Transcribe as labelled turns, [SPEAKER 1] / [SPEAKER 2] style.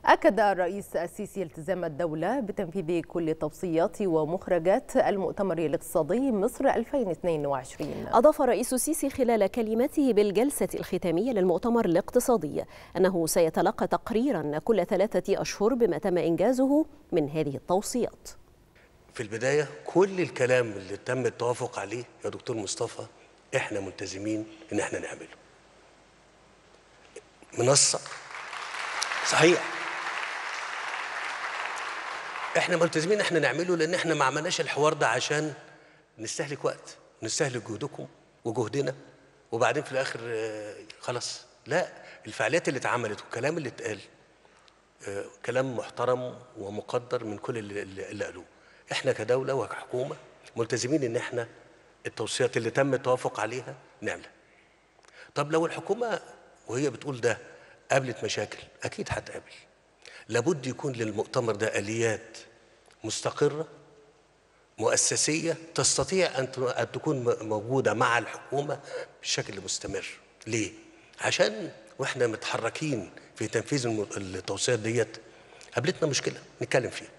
[SPEAKER 1] أكد الرئيس السيسي التزام الدولة بتنفيذ كل توصيات ومخرجات المؤتمر الاقتصادي مصر 2022
[SPEAKER 2] أضاف الرئيس السيسي خلال كلمته بالجلسة الختامية للمؤتمر الاقتصادي أنه سيتلقى تقريرا كل ثلاثة أشهر بما تم إنجازه من هذه التوصيات
[SPEAKER 3] في البداية كل الكلام اللي تم التوافق عليه يا دكتور مصطفى احنا ملتزمين ان احنا نعمله منصة صحيح احنا ملتزمين ان احنا نعمله لان احنا ما عملناش الحوار ده عشان نستهلك وقت نستهلك جهدكم وجهدنا وبعدين في الاخر آه، خلاص لا الفعاليات اللي اتعملت والكلام اللي اتقال آه، كلام محترم ومقدر من كل اللي, اللي قالوه احنا كدوله وكحكومه ملتزمين ان احنا التوصيات اللي تم التوافق عليها نعملها طب لو الحكومه وهي بتقول ده قابلت مشاكل اكيد هتقابل لابد يكون للمؤتمر ده اليات مستقره مؤسسيه تستطيع ان تكون موجوده مع الحكومه بشكل مستمر ليه عشان واحنا متحركين في تنفيذ التوصيات ديت قابلتنا مشكله نتكلم فيها